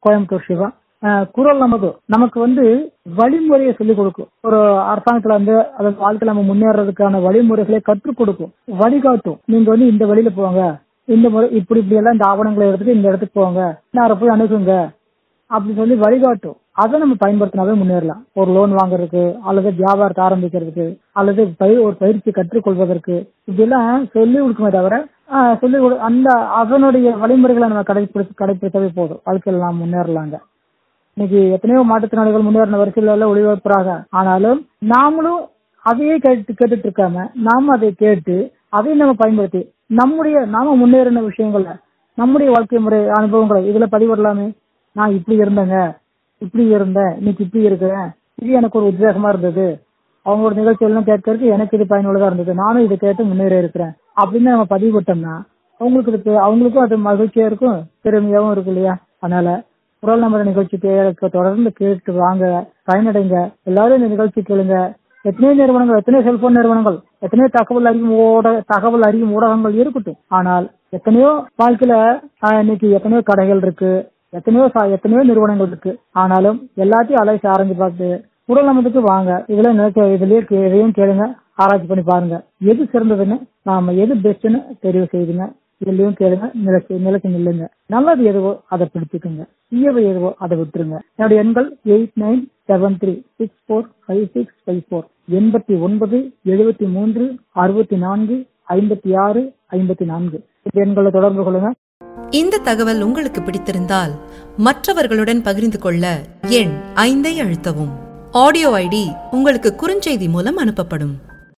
கோயம்புத்தூர் சிவா அஹ், குரல் நமது நமக்கு வந்து வழிமுறையை சொல்லிக் கொடுக்கும் ஒரு அரசாங்கத்துல வந்து அதாவது வாழ்க்கையில நம்ம முன்னேறதுக்கான வழிமுறைகளை கற்றுக் கொடுக்கும் வழிகாட்டும் நீங்க வந்து இந்த வழியில போங்க இந்த முறை இப்படி இப்படி எல்லாம் இந்த ஆவணங்களை எடுத்துட்டு இந்த இடத்துக்கு போங்க நேர போய் அணுகுங்க அப்படி சொல்லி வழிகாட்டும் அதை நம்ம பயன்படுத்தினாவே முன்னேறலாம் ஒரு லோன் வாங்குறதுக்கு அல்லது வியாபாரத்தை ஆரம்பிக்கிறதுக்கு அல்லது பயிர் ஒரு பயிற்சி கற்றுக்கொள்வதற்கு இப்படியெல்லாம் சொல்லி கொடுக்குமே தவிர ஆஹ், சொல்லி கொடு- அந்த அதனுடைய வழிமுறைகளை நம்ம கடைபிடிச்சு கடைபிடித்தாவே போதும் வாழ்க்கையில் நாம் முன்னேறலாங்க இன்னைக்கு எத்தனையோ மாற்றுத்திறனாளிகள் முன்னேறின வரிசையில ஒளிபரப்புறாங்க ஆனாலும் நாமளும் அதையே கேட்டு கேட்டுட்டு இருக்காம நாம அதை கேட்டு அதையும் நம்ம பயன்படுத்தி நம்முடைய நாம முன்னேறின விஷயங்கள நம்முடைய வாழ்க்கை முறை அனுபவங்களை இதுல பதிவிடலாமே நான் இப்படி இருந்தேங்க இப்படி இருந்தேன் இன்னைக்கு இப்படி இருக்கிறேன் இது எனக்கு ஒரு உத்வேகமா இருந்தது அவங்களோட நிகழ்ச்சியெல்லாம் கேட்கறதுக்கு எனக்கு இது பயனுள்ளதா இருந்தது நானும் இதை கேட்டு முன்னேறி இருக்கிறேன் அப்படின்னு நம்ம பதிவு போட்டோம்னா அவங்களுக்கு இது பே- அவங்களுக்கும் அது மகிழ்ச்சியா இருக்கும் பெருமையாவும் இருக்கும் இல்லையா அதனால குரல் நம்பர் நிகழ்ச்சி கே- தொடர்ந்து கேட்டு வாங்க பயனடைங்க எல்லாரும் இந்த நிகழ்ச்சி கேளுங்க எத்தனையோ நிறுவனங்கள் எத்தனையோ செல்போன் நிறுவனங்கள் எத்தனையோ தகவல் அறியும் ஊட தகவல் அறியும் ஊடகங்கள் இருக்கட்டும் ஆனால் எத்தனையோ வாழ்க்கையில ஆஹ், இன்னைக்கு எத்தனையோ கடைகள் இருக்கு எத்தனையோ சா- எத்தனையோ நிறுவனங்கள் இருக்கு ஆனாலும் எல்லாத்தையும் அலைசி ஆராய்ச்சி பார்த்து குரல் நமதுக்கு வாங்க இதுல நினைக்க இதுலயே கே- இதையும் கேளுங்க ஆராய்ச்சி பண்ணி பாருங்க எது சிறந்ததுன்னு நாம எது பெஸ்ட்னு தெரிவு செய்துங்க இதுலயும் கேளுங்க நிலைச்சு நிலைச்சு நில்லுங்க நல்லது எதுவோ அதை பிடிச்சுக்குங்க தீயவை எதுவோ அதை விட்டுருங்க என்னுடைய எண்கள் eight nine seven three six four five six five four எண்பத்தி ஒன்பது எழுபத்தி மூன்று அறுபத்தி நான்கு ஐம்பத்தி ஆறு ஐம்பத்தி நான்கு இந்த எண்களை தொடர்பு கொள்ளுங்க இந்த தகவல் உங்களுக்கு பிடித்திருந்தால் மற்றவர்களுடன் பகிர்ந்து கொள்ள எண் ஐந்தை அழுத்தவும் ஆடியோ ஐடி உங்களுக்கு குறுஞ்செய்தி மூலம் அனுப்பப்படும்